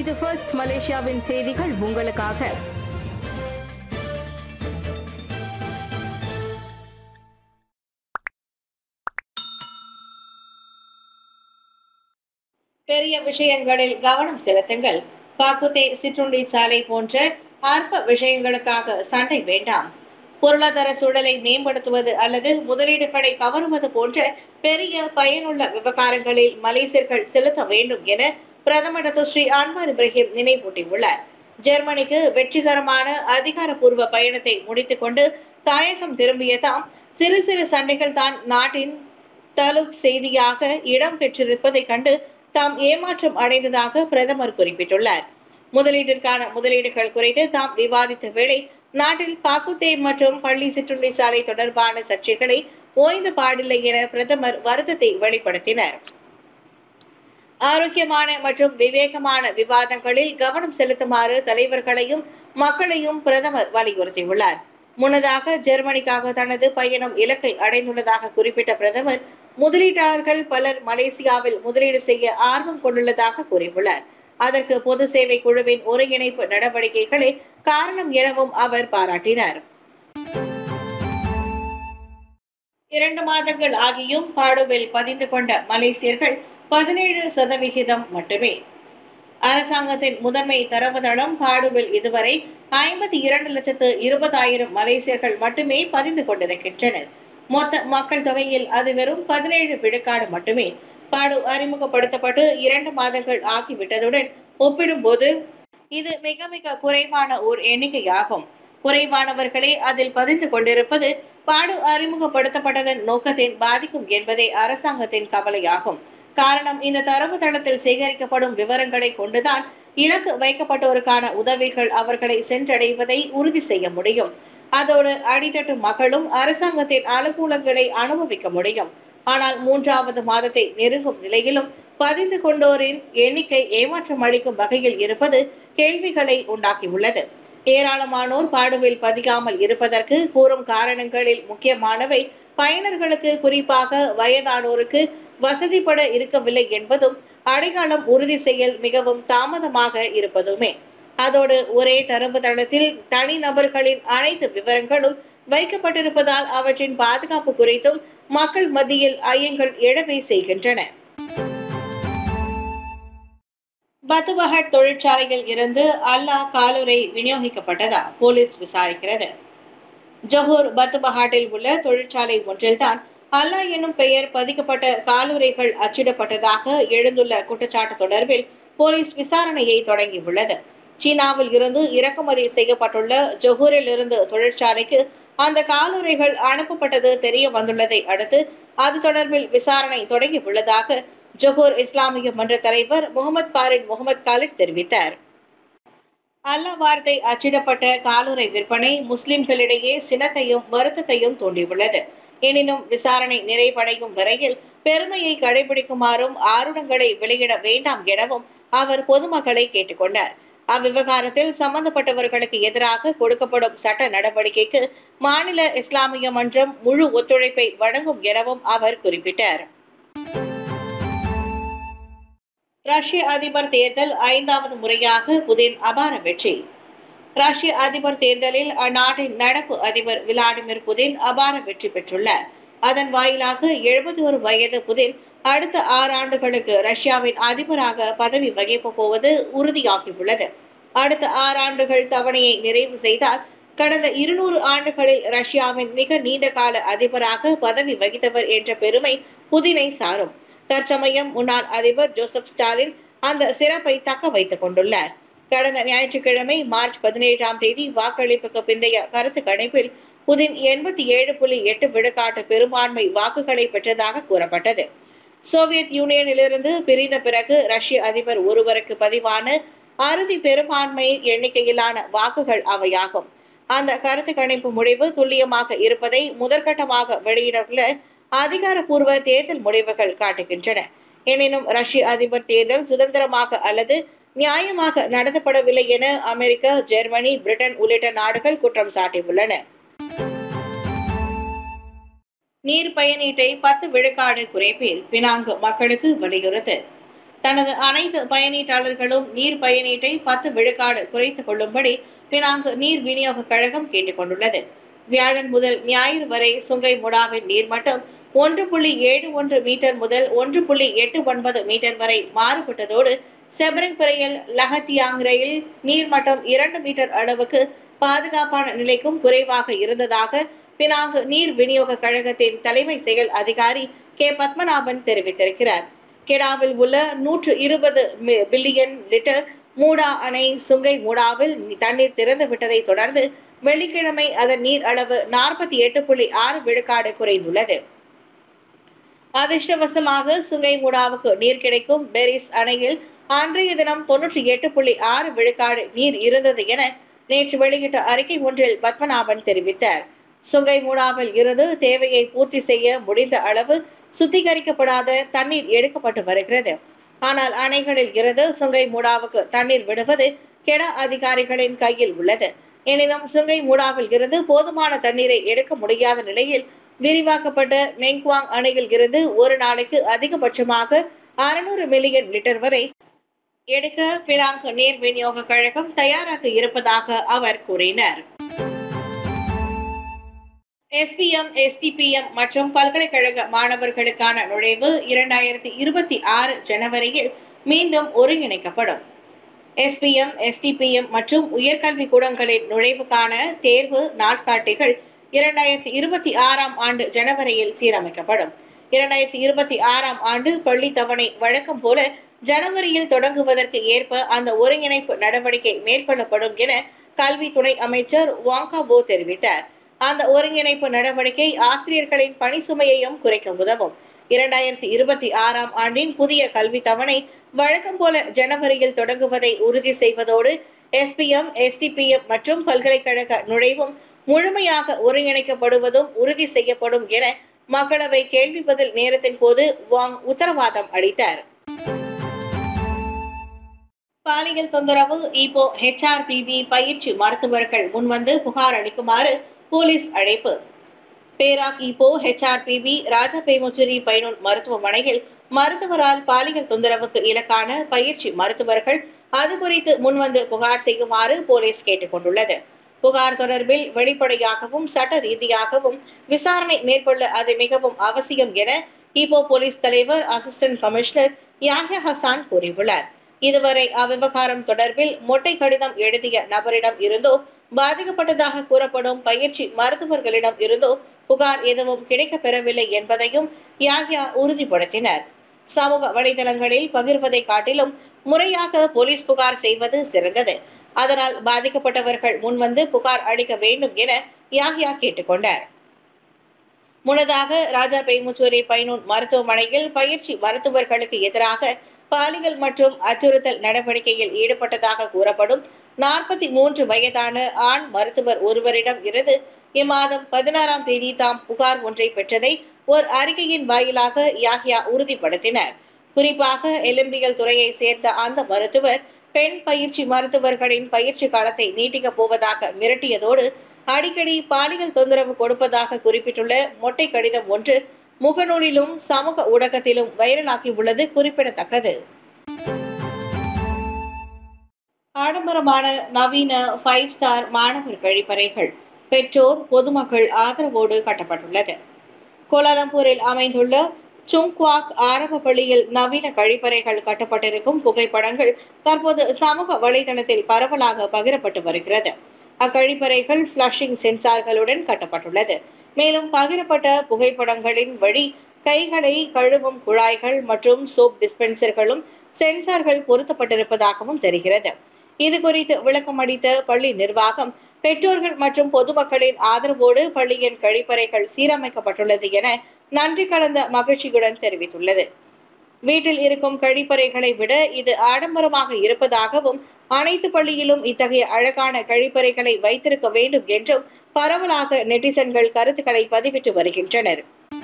இது ஃபர்ஸ்ட் மலேசியாவின் செய்திகள் உங்களுக்காக பெரிய விஷயங்களில் கவனம் செலுத்துங்கள் பாக்குத்தே சிற்றுண்டி சாலை போன்ற அற்ப விஷயங்களுக்காக சண்டை வேண்டாம் பொருளாதார சூழலை மேம்படுத்துவது அல்லது முதலீடுகளை கவருவது போன்ற பெரிய பயனுள்ள விவகாரங்களில் மலேசியர்கள் செலுத்த வேண்டும் என பிரதமர் டாக்டர் ஸ்ரீ அன்வார் இப்ராஹிம் நினைவூட்டியுள்ளார் ஜெர்மனிக்கு வெற்றிகரமான அதிகாரப்பூர்வ பயணத்தை முடித்துக்கொண்டு தாயகம் திரும்பிய தாம் சிறு சிறு சண்டைகள் தான் நாட்டின் தலுக் செய்தியாக இடம் பெற்றிருப்பதை கண்டு தாம் ஏமாற்றம் அடைந்ததாக பிரதமர் குறிப்பிட்டுள்ளார் முதலீட்டிற்கான முதலீடுகள் குறித்து தாம் விவாதித்த வேளை நாட்டில் பாக்குத்தே மற்றும் பள்ளி சிற்றுண்டி சாலை தொடர்பான சர்ச்சைகளை ஓய்ந்த பாடில்லை என பிரதமர் வருத்தத்தை வெளிப்படுத்தினர் ஆரோக்கியமான மற்றும் விவேகமான விவாதங்களில் கவனம் செலுத்துமாறு தலைவர்களையும் மக்களையும் பிரதமர் வலியுறுத்தியுள்ளார் முன்னதாக ஜெர்மனிக்காக தனது பயணம் இலக்கை அடைந்துள்ளதாக குறிப்பிட்ட பிரதமர் முதலீட்டாளர்கள் பலர் மலேசியாவில் முதலீடு செய்ய ஆர்வம் கொண்டுள்ளதாக கூறியுள்ளார் அதற்கு பொது சேவை குழுவின் ஒருங்கிணைப்பு நடவடிக்கைகளே காரணம் எனவும் அவர் பாராட்டினார் இரண்டு மாதங்கள் ஆகியும் பாடுவில் பதிந்து கொண்ட மலேசியர்கள் பதினேழு சதவிகிதம் மட்டுமே அரசாங்கத்தின் முதன்மை தரவுதளம் பாடுவில் இதுவரை ஐம்பத்தி இரண்டு லட்சத்து இருபதாயிரம் மலேசியர்கள் மட்டுமே பதிந்து கொண்டிருக்கின்றனர் மொத்த மக்கள் தொகையில் அது வெறும் பதினேழு விழுக்காடு மட்டுமே பாடு அறிமுகப்படுத்தப்பட்டு இரண்டு மாதங்கள் ஆகிவிட்டதுடன் ஒப்பிடும்போது இது மிக மிக குறைவான ஓர் எண்ணிக்கையாகும் குறைவானவர்களே அதில் பதிந்து கொண்டிருப்பது பாடு அறிமுகப்படுத்தப்பட்டதன் நோக்கத்தின் பாதிக்கும் என்பதே அரசாங்கத்தின் கவலையாகும் காரணம் இந்த தரவுத்தளத்தில் சேகரிக்கப்படும் விவரங்களை கொண்டுதான் இலக்கு வைக்கப்பட்டோருக்கான உதவிகள் அவர்களை சென்றடைவதை உறுதி செய்ய முடியும் அதோடு அடித்தட்டு மக்களும் அரசாங்கத்தின் அனுகூலங்களை அனுபவிக்க முடியும் ஆனால் மூன்றாவது மாதத்தை நெருங்கும் நிலையிலும் பதிந்து கொண்டோரின் எண்ணிக்கை ஏமாற்றம் அளிக்கும் வகையில் இருப்பது கேள்விகளை உண்டாக்கியுள்ளது ஏராளமானோர் பாடுவில் பதியாமல் இருப்பதற்கு கூறும் காரணங்களில் முக்கியமானவை பயனர்களுக்கு குறிப்பாக வயதானோருக்கு வசதிப்பட இருக்கவில்லை என்பதும் அடையாளம் உறுதி செய்யல் மிகவும் தாமதமாக இருப்பதுமே அதோடு ஒரே தரவு தளத்தில் தனிநபர்களின் அனைத்து விவரங்களும் வைக்கப்பட்டிருப்பதால் அவற்றின் பாதுகாப்பு குறித்தும் மக்கள் மத்தியில் ஐயங்கள் எழவே செய்கின்றன பத்துபஹட் தொழிற்சாலையில் இருந்து அல்லாஹ் காலுரை விநியோகிக்கப்பட்டதா போலீஸ் விசாரிக்கிறது ஜொஹூர் பத்துபஹாட்டில் உள்ள தொழிற்சாலை ஒன்றில்தான் அல்லாஹ் என்னும் பெயர் பதிக்கப்பட்ட காலுரைகள் அச்சிடப்பட்டதாக எழுந்துள்ள குற்றச்சாட்டு தொடர்பில் போலீஸ் விசாரணையை தொடங்கியுள்ளது சீனாவில் இருந்து இறக்குமதி செய்யப்பட்டுள்ள ஜொஹூரில் இருந்து தொழிற்சாலைக்கு அந்த காலுரைகள் அனுப்பப்பட்டது தெரிய வந்துள்ளதை அடுத்து அது தொடர்பில் விசாரணை தொடங்கியுள்ளதாக ஜொஹூர் இஸ்லாமிய மன்ற தலைவர் முகமது பாரின் முகமது காலிட் தெரிவித்தார் அல்லா வார்த்தை அச்சிடப்பட்ட காலுரை விற்பனை முஸ்லிம்களிடையே சினத்தையும் வருத்தத்தையும் தூண்டியுள்ளது எனினும் விசாரணை நிறைவடையும் வரையில் பெருமையை கடைபிடிக்குமாறும் ஆருடங்களை வெளியிட வேண்டாம் எனவும் அவர் பொதுமக்களை கேட்டுக்கொண்டார் அவ்விவகாரத்தில் சம்பந்தப்பட்டவர்களுக்கு எதிராக கொடுக்கப்படும் சட்ட நடவடிக்கைக்கு மாநில இஸ்லாமிய மன்றம் முழு ஒத்துழைப்பை வழங்கும் எனவும் அவர் குறிப்பிட்டார் ரஷ்ய அதிபர் தேர்தல் ஐந்தாவது முறையாக புதின் அபார வெற்றி ரஷ்ய அதிபர் தேர்தலில் அந்நாட்டின் நடப்பு அதிபர் விளாடிமிர் புதின் அபார வெற்றி பெற்றுள்ளார் அதன் வாயிலாக எழுபத்தி ஒரு வயது புதின் அடுத்த ஆறு ஆண்டுகளுக்கு ரஷ்யாவின் அதிபராக பதவி வகிக்கப் போவது உறுதியாகியுள்ளது அடுத்த ஆறு ஆண்டுகள் தவணையை நிறைவு செய்தால் கடந்த இருநூறு ஆண்டுகளில் ரஷ்யாவின் மிக நீண்ட கால அதிபராக பதவி வகித்தவர் என்ற பெருமை புதினை சாரும் தற்சமயம் முன்னாள் அதிபர் ஜோசப் ஸ்டாலின் அந்த சிறப்பை தக்க வைத்துக் கொண்டுள்ளார் கடந்த ஞாயிற்றுக்கிழமை மார்ச் பதினேழாம் தேதி வாக்களிப்புக்கு பிந்தைய கருத்து கணிப்பில் புதின் எண்பத்தி ஏழு புள்ளி எட்டு விழுக்காட்டு பெரும்பான்மை வாக்குகளை பெற்றதாக கூறப்பட்டது சோவியத் யூனியனிலிருந்து பிரிந்த பிறகு ரஷ்ய அதிபர் ஒருவருக்கு பதிவான அறுதி பெரும்பான்மை எண்ணிக்கையிலான வாக்குகள் அவையாகும் அந்த கருத்து கணிப்பு முடிவு துல்லியமாக இருப்பதை முதற்கட்டமாக வெளியிடவுள்ள அதிகாரப்பூர்வ தேர்தல் முடிவுகள் காட்டுகின்றன எனினும் ரஷ்ய அதிபர் தேர்தல் சுதந்திரமாக அல்லது நியாயமாக நடத்தப்படவில்லை என அமெரிக்கா ஜெர்மனி பிரிட்டன் உள்ளிட்ட நாடுகள் குற்றம் சாட்டியுள்ளன நீர் பயனீட்டை பத்து விழுக்காடு குறைப்பேர் பினாங்கு மக்களுக்கு வலியுறுத்து தனது அனைத்து பயணீட்டாளர்களும் நீர் பயணீட்டை பத்து விழுக்காடு குறைத்துக் கொள்ளும்படி பினாங்கு நீர் விநியோக கழகம் கேட்டுக் கொண்டுள்ளது வியாழன் முதல் ஞாயிறு வரை சுங்கை முடாவின் நீர்மட்டம் ஒன்று புள்ளி ஏழு ஒன்று மீட்டர் முதல் ஒன்று புள்ளி எட்டு ஒன்பது மீட்டர் வரை மாறுபட்டதோடு செபரங்பிரையில் லஹத்தியாங் ரயில் நீர்மட்டம் இரண்டு மீட்டர் அளவுக்கு பாதுகாப்பான நிலைக்கும் குறைவாக இருந்ததாக பினாங்கு நீர் விநியோக கழகத்தின் தலைமை செயல் அதிகாரி கே பத்மநாபன் தெரிவித்திருக்கிறார் கெடாவில் உள்ள நூற்று இருபது பில்லியன் லிட்டர் மூடா அணை சுங்கை மூடாவில் தண்ணீர் திறந்து விட்டதை தொடர்ந்து வெள்ளிக்கிழமை அதன் நீர் அளவு நாற்பத்தி எட்டு புள்ளி ஆறு விழுக்காடு குறைந்துள்ளது அதிர்ஷ்டவசமாக சுங்கை மூடாவுக்கு நீர் கிடைக்கும் பெரிஸ் அணையில் அன்றைய தினம் தொன்னூற்றி எட்டு புள்ளி ஆறு விழுக்காடு நீர் இருந்தது என நேற்று வெளியிட்ட அறிக்கை ஒன்றில் பத்மநாபன் தெரிவித்தார் சுங்கை மூடாவில் இருந்து தேவையை பூர்த்தி செய்ய முடிந்த அளவு சுத்திகரிக்கப்படாத தண்ணீர் எடுக்கப்பட்டு வருகிறது ஆனால் அணைகளில் இருந்து சுங்கை மூடாவுக்கு தண்ணீர் விடுவது கெட அதிகாரிகளின் கையில் உள்ளது எனினும் சுங்கை மூடாவில் இருந்து போதுமான தண்ணீரை எடுக்க முடியாத நிலையில் விரிவாக்கப்பட்ட மெங்க்வாங் அணையில் இருந்து ஒரு நாளைக்கு அதிகபட்சமாக அறுநூறு மில்லியன் லிட்டர் வரை எடுக்க பினாங் நீர் விநியோக கழகம் தயாராக இருப்பதாக அவர் கூறினார் எஸ்பிஎம் எஸ்டிபிஎம் மற்றும் பல்கலைக்கழக மாணவர்களுக்கான நுழைவு இரண்டாயிரத்தி இருபத்தி ஆறு ஜனவரியில் மீண்டும் ஒருங்கிணைக்கப்படும் எஸ்பிஎம் எஸ்டிபிஎம் மற்றும் உயர்கல்வி கூடங்களின் நுழைவுக்கான தேர்வு நாட்காட்டிகள் இரண்டாயிரத்தி இருபத்தி ஆறாம் ஆண்டு ஜனவரியில் சீரமைக்கப்படும் இரண்டாயிரத்தி இருபத்தி ஆறாம் ஆண்டு பள்ளி தவணை வழக்கம் போல ஜனவரியில் தொடங்குவதற்கு ஏற்ப அந்த ஒருங்கிணைப்பு நடவடிக்கை மேற்கொள்ளப்படும் என கல்வி துணை அமைச்சர் வாங்காபோ தெரிவித்தார் அந்த ஒருங்கிணைப்பு நடவடிக்கை ஆசிரியர்களின் பணி சுமையையும் குறைக்க உதவும் இரண்டாயிரத்தி இருபத்தி ஆறாம் ஆண்டின் புதிய கல்வி தவணை வழக்கம் போல ஜனவரியில் தொடங்குவதை உறுதி செய்வதோடு எஸ்பிஎம் எஸ்டிபிஎம் மற்றும் பல்கலைக்கழக நுழைவும் முழுமையாக ஒருங்கிணைக்கப்படுவதும் உறுதி செய்யப்படும் என மக்களவை கேள்வி பதில் நேரத்தின் போது வாங் உத்தரவாதம் அளித்தார் பாலியல் தொந்தரவு இப்போ ஹெச்ஆர்பிபி பயிற்சி மருத்துவர்கள் முன்வந்து புகார் அளிக்குமாறு போலீஸ் அழைப்பு பேராக் இப்போ ஹெச்ஆர்பிபி ராஜபேமுச்சுரி பைனூன் மருத்துவமனையில் மருத்துவரால் பாலியல் தொந்தரவுக்கு இலக்கான பயிற்சி மருத்துவர்கள் அது குறித்து முன்வந்து புகார் செய்யுமாறு போலீஸ் கேட்டுக் கொண்டுள்ளது புகார் தொடர்பில் வெளிப்படையாகவும் சட்ட ரீதியாகவும் விசாரணை மேற்கொள்ள அது மிகவும் அவசியம் என இப்போ போலீஸ் தலைவர் அசிஸ்டன்ட் கமிஷனர் யாஹ்யா ஹசான் கூறியுள்ளார் இதுவரை அவ்விவகாரம் தொடர்பில் மொட்டை கடிதம் எழுதிய நபரிடம் இருந்தோ பாதிக்கப்பட்டதாக கூறப்படும் பயிற்சி மருத்துவர்களிடம் இருந்தோ புகார் எதுவும் கிடைக்கப் பெறவில்லை என்பதையும் யாஹ்யா உறுதிப்படுத்தினர் சமூக வலைதளங்களில் பகிர்வதை காட்டிலும் முறையாக போலீஸ் புகார் செய்வது சிறந்தது அதனால் பாதிக்கப்பட்டவர்கள் முன்வந்து புகார் அளிக்க வேண்டும் என யாஹ்யா கேட்டுக்கொண்டார் முன்னதாக ராஜா பெய்முச்சூரி பைனூன் மருத்துவமனையில் பயிற்சி மருத்துவர்களுக்கு எதிராக பாலியல் மற்றும் அச்சுறுத்தல் நடவடிக்கையில் ஈடுபட்டதாக கூறப்படும் நாற்பத்தி மூன்று வயதான ஆண் மருத்துவர் ஒருவரிடம் இருந்து இம்மாதம் பதினாறாம் தேதி தாம் புகார் ஒன்றை பெற்றதை ஒரு அறிக்கையின் வாயிலாக யாஹ்யா உறுதிப்படுத்தினர் குறிப்பாக எலும்பியல் துறையை சேர்ந்த அந்த மருத்துவர் பெண் பயிற்சி மருத்துவர்களின் பயிற்சி காலத்தை நீட்டிக்கப் போவதாக மிரட்டியதோடு அடிக்கடி பாலியல் தொந்தரவு கொடுப்பதாக குறிப்பிட்டுள்ள மொட்டை கடிதம் ஒன்று முகநூலிலும் சமூக ஊடகத்திலும் வைரலாகி உள்ளது குறிப்பிடத்தக்கது ஆடம்பரமான நவீன ஃபைவ் ஸ்டார் மாணவர் கழிப்பறைகள் பெற்றோர் பொதுமக்கள் ஆதரவோடு கட்டப்பட்டுள்ளது கோலாலம்பூரில் அமைந்துள்ள சுங்க்வாக் ஆரம்ப பள்ளியில் நவீன கழிப்பறைகள் கட்டப்பட்டிருக்கும் புகைப்படங்கள் தற்போது சமூக வலைதளத்தில் பரவலாக பகிரப்பட்டு வருகிறது அக்கழிப்பறைகள் ஃபிளஷிங் சென்சார்களுடன் கட்டப்பட்டுள்ளது மேலும் பகிரப்பட்ட புகைப்படங்களின் வழி கைகளை கழுவும் குழாய்கள் மற்றும் சோப் டிஸ்பென்சர்களும் சென்சார்கள் பொருத்தப்பட்டிருப்பதாகவும் தெரிகிறது இது குறித்து விளக்கம் அளித்த பள்ளி நிர்வாகம் பெற்றோர்கள் மற்றும் பொதுமக்களின் ஆதரவோடு பள்ளியின் கழிப்பறைகள் சீரமைக்கப்பட்டுள்ளது என நன்றி கலந்த மகிழ்ச்சியுடன் தெரிவித்துள்ளது வீட்டில் இருக்கும் கழிப்பறைகளை விட இது ஆடம்பரமாக இருப்பதாகவும் அனைத்து பள்ளியிலும் இத்தகைய அழகான கழிப்பறைகளை வைத்திருக்க வேண்டும் என்றும் பரவலாக நெட்டிசன்கள் கருத்துக்களை பதிவிட்டு வருகின்றனர்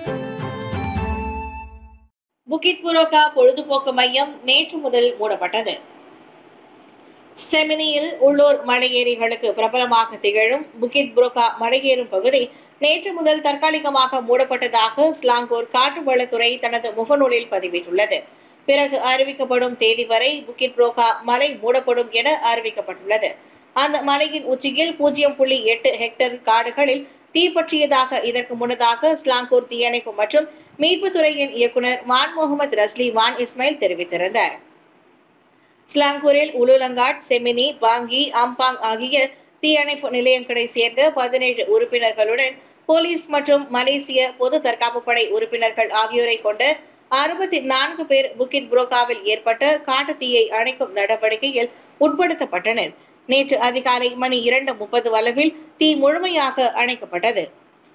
புகித் புரோகா பொழுதுபோக்கு மையம் நேற்று முதல் மூடப்பட்டது செமினியில் உள்ளூர் மலையேறிகளுக்கு பிரபலமாக திகழும் புகித் புரோகா மலையேறும் பகுதி நேற்று முதல் தற்காலிகமாக மூடப்பட்டதாக ஸ்லாங்கூர் காட்டுவளத்துறை தனது முகநூலில் பதிவிட்டுள்ளது பிறகு அறிவிக்கப்படும் தேதி வரை புக்கிட் புரோகா மலை மூடப்படும் என அறிவிக்கப்பட்டுள்ளது அந்த மலையின் உச்சியில் பூஜ்ஜியம் புள்ளி எட்டு ஹெக்டேர் காடுகளில் தீப்பற்றியதாக இதற்கு முன்னதாக ஸ்லாங்கூர் தீயணைப்பு மற்றும் மீட்புத் துறையின் இயக்குனர் வான் முகமது ரஸ்லி வான் இஸ்மாயில் தெரிவித்திருந்தார் ஸ்லாங்கூரில் உலுலங்காட் செமினி பாங்கி அம்பாங் ஆகிய தீயணைப்பு நிலையங்களை சேர்ந்த பதினேழு உறுப்பினர்களுடன் போலீஸ் மற்றும் மலேசிய பொது தற்காப்பு படை உறுப்பினர்கள் ஆகியோரை கொண்ட அறுபத்தி நான்கு பேர் புக்கிட் புரோகாவில் ஏற்பட்ட காட்டு தீயை அணைக்கும் நடவடிக்கையில் உட்படுத்தப்பட்டனர் நேற்று அதிகாலை மணி இரண்டு முப்பது அளவில் தீ முழுமையாக அணைக்கப்பட்டது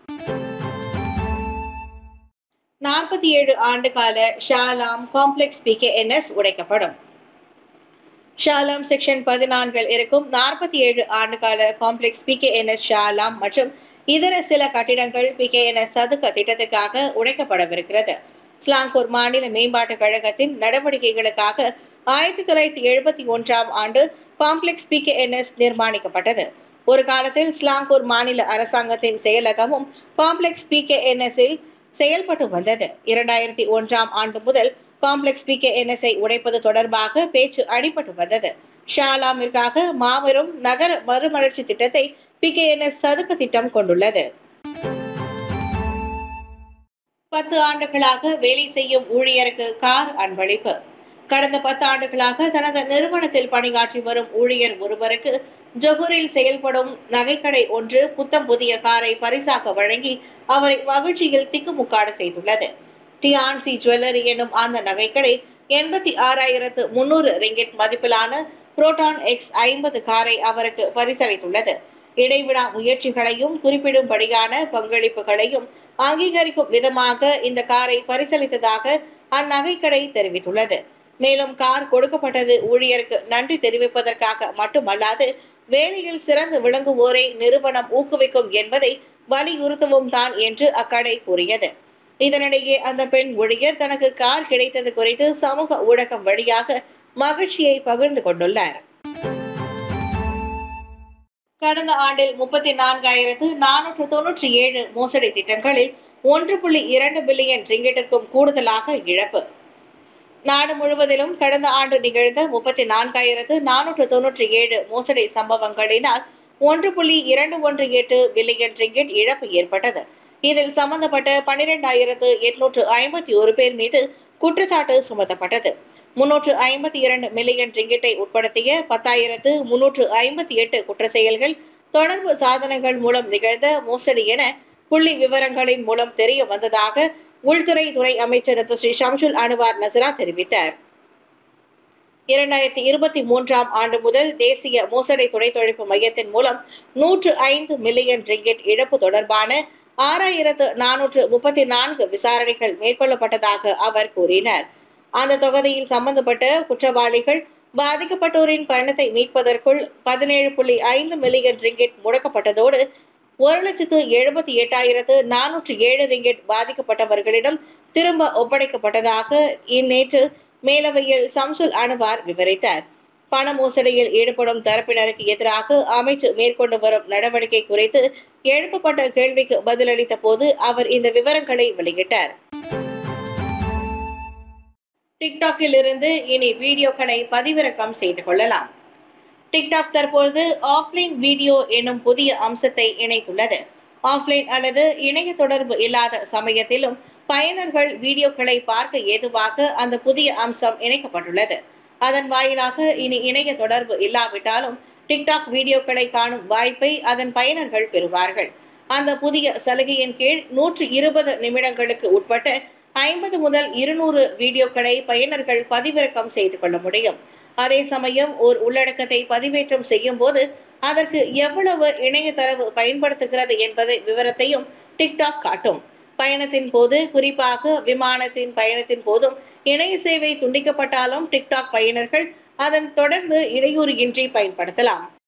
நாற்பத்தி ஏழு ஆண்டு கால ஷாலாம் காம்ப்ளெக்ஸ் பிகேஎன்எஸ் உடைக்கப்படும் ஷாலாம் செக்ஷன் பதினான்கில் இருக்கும் நாற்பத்தி ஏழு ஆண்டு கால காம்ப்ளெக்ஸ் பிகேஎன்எஸ் ஷாலாம் மற்றும் இதர சில கட்டிடங்கள் பிகேஎன்எஸ் சதுக்க திட்டத்திற்காக உடைக்கப்படவிருக்கிறது ஸ்லாங்கூர் மாநில மேம்பாட்டுக் கழகத்தின் நடவடிக்கைகளுக்காக ஆயிரத்தி தொள்ளாயிரத்தி எழுபத்தி ஒன்றாம் ஆண்டு காம்ப்ளெக்ஸ் பிகேஎன்எஸ் நிர்மாணிக்கப்பட்டது ஒரு காலத்தில் ஸ்லாங்கூர் மாநில அரசாங்கத்தின் செயலகமும் காம்ப்ளெக்ஸ் பிகேஎன்எஸ்ஸில் செயல்பட்டு வந்தது இரண்டாயிரத்தி ஒன்றாம் ஆண்டு முதல் காம்ப்ளெக்ஸ் பிகேஎன்எஸ்ஐ உடைப்பது தொடர்பாக பேச்சு அடிபட்டு வந்தது ஷாலாமிற்காக மாபெரும் நகர மறுமலர்ச்சி திட்டத்தை பிகேஎன்எஸ் சதுக்க திட்டம் கொண்டுள்ளது பத்து ஆண்டுகளாக வேலை செய்யும் ஊழியருக்கு கார் அன்பளிப்பு கடந்த பத்து ஆண்டுகளாக தனது நிறுவனத்தில் பணியாற்றி வரும் ஊழியர் ஒருவருக்கு ஜொகூரில் செயல்படும் நகைக்கடை ஒன்று புத்தம் புதிய காரை பரிசாக வழங்கி அவரை மகிழ்ச்சியில் திக்குமுக்காடு செய்துள்ளது டிஆன்சி ஜுவல்லரி எனும் அந்த நகைக்கடை எண்பத்தி ஆறாயிரத்து முன்னூறு ரிங்கெட் மதிப்பிலான புரோட்டான் எக்ஸ் ஐம்பது காரை அவருக்கு பரிசளித்துள்ளது இடைவிடா முயற்சிகளையும் குறிப்பிடும்படியான பங்களிப்புகளையும் அங்கீகரிக்கும் விதமாக இந்த காரை பரிசளித்ததாக அந்நகைக்கடை தெரிவித்துள்ளது மேலும் கார் கொடுக்கப்பட்டது ஊழியருக்கு நன்றி தெரிவிப்பதற்காக மட்டுமல்லாது வேலையில் சிறந்து விளங்குவோரை நிறுவனம் ஊக்குவிக்கும் என்பதை வலியுறுத்தவும் தான் என்று அக்கடை கூறியது இதனிடையே அந்த பெண் ஊழியர் தனக்கு கார் கிடைத்தது குறித்து சமூக ஊடகம் வழியாக மகிழ்ச்சியை பகிர்ந்து கொண்டுள்ளார் கடந்த ஆண்டில் முப்பத்தி நான்காயிரத்து நானூற்று தொன்னூற்றி ஏழு மோசடி திட்டங்களில் ஒன்று புள்ளி இரண்டு பில்லியன் ரிங்கெட்டிற்கும் கூடுதலாக இழப்பு நாடு முழுவதிலும் கடந்த ஆண்டு நிகழ்ந்த முப்பத்தி நான்காயிரத்து நானூற்று தொன்னூற்றி ஏழு மோசடி சம்பவங்களினால் ஒன்று புள்ளி இரண்டு ஒன்று எட்டு பில்லியன் ரிங்கெட் இழப்பு ஏற்பட்டது இதில் சம்பந்தப்பட்ட பனிரெண்டாயிரத்து எட்நூற்று ஐம்பத்தி ஒரு பேர் மீது குற்றச்சாட்டு சுமத்தப்பட்டது முன்னூற்று ஐம்பத்தி இரண்டு மில்லியன் ரிங்கிட்டை உட்படுத்திய பத்தாயிரத்து முன்னூற்று ஐம்பத்தி எட்டு குற்ற செயல்கள் தொடர்பு சாதனங்கள் மூலம் நிகழ்ந்த மோசடி என புள்ளி விவரங்களின் மூலம் தெரிய வந்ததாக உள்துறை துறை அமைச்சர் ஸ்ரீ ஷம்சுல் அனுவார் நசரா தெரிவித்தார் இரண்டாயிரத்தி இருபத்தி மூன்றாம் ஆண்டு முதல் தேசிய மோசடி துணை தொழிப்பு மையத்தின் மூலம் நூற்று ஐந்து மில்லியன் ரிங்கெட் இழப்பு தொடர்பான ஆறாயிரத்து நானூற்று முப்பத்தி நான்கு விசாரணைகள் மேற்கொள்ளப்பட்டதாக அவர் கூறினார் அந்த தொகுதியில் சம்பந்தப்பட்ட குற்றவாளிகள் பாதிக்கப்பட்டோரின் பணத்தை மீட்பதற்குள் பதினேழு புள்ளி ஐந்து மில்லியன் ரிங்கெட் முடக்கப்பட்டதோடு ஒரு லட்சத்து எழுபத்தி எட்டாயிரத்து நானூற்று ஏழு ரிங்கெட் பாதிக்கப்பட்டவர்களிடம் திரும்ப ஒப்படைக்கப்பட்டதாக இந்நேற்று மேலவையில் சம்சுல் அனுவார் விவரித்தார் பண மோசடியில் ஈடுபடும் தரப்பினருக்கு எதிராக அமைச்சு மேற்கொண்டு வரும் நடவடிக்கை குறித்து எழுப்பப்பட்ட கேள்விக்கு பதிலளித்த போது அவர் இந்த விவரங்களை வெளியிட்டார் டிக்டாக்கில் இருந்து இனி வீடியோக்களை பதிவிறக்கம் செய்து கொள்ளலாம் டிக்டாக் தற்போது ஆஃப்லைன் வீடியோ எனும் புதிய அம்சத்தை இணைத்துள்ளது ஆஃப்லைன் அல்லது இணைய தொடர்பு இல்லாத சமயத்திலும் பயனர்கள் வீடியோக்களை பார்க்க ஏதுவாக அந்த புதிய அம்சம் இணைக்கப்பட்டுள்ளது அதன் வாயிலாக இனி இணைய தொடர்பு இல்லாவிட்டாலும் டிக்டாக் வீடியோக்களை காணும் வாய்ப்பை அதன் பயனர்கள் பெறுவார்கள் அந்த புதிய சலுகையின் கீழ் நூற்று இருபது நிமிடங்களுக்கு உட்பட்ட ஐம்பது முதல் இருநூறு வீடியோக்களை பயனர்கள் பதிவிறக்கம் செய்து கொள்ள முடியும் அதே சமயம் ஓர் உள்ளடக்கத்தை பதிவேற்றம் செய்யும் போது அதற்கு எவ்வளவு இணைய தரவு பயன்படுத்துகிறது என்பதை விவரத்தையும் டிக்டாக் காட்டும் பயணத்தின் போது குறிப்பாக விமானத்தின் பயணத்தின் போதும் இணைய சேவை துண்டிக்கப்பட்டாலும் டிக்டாக் பயனர்கள் அதன் தொடர்ந்து இடையூறு இன்றி பயன்படுத்தலாம்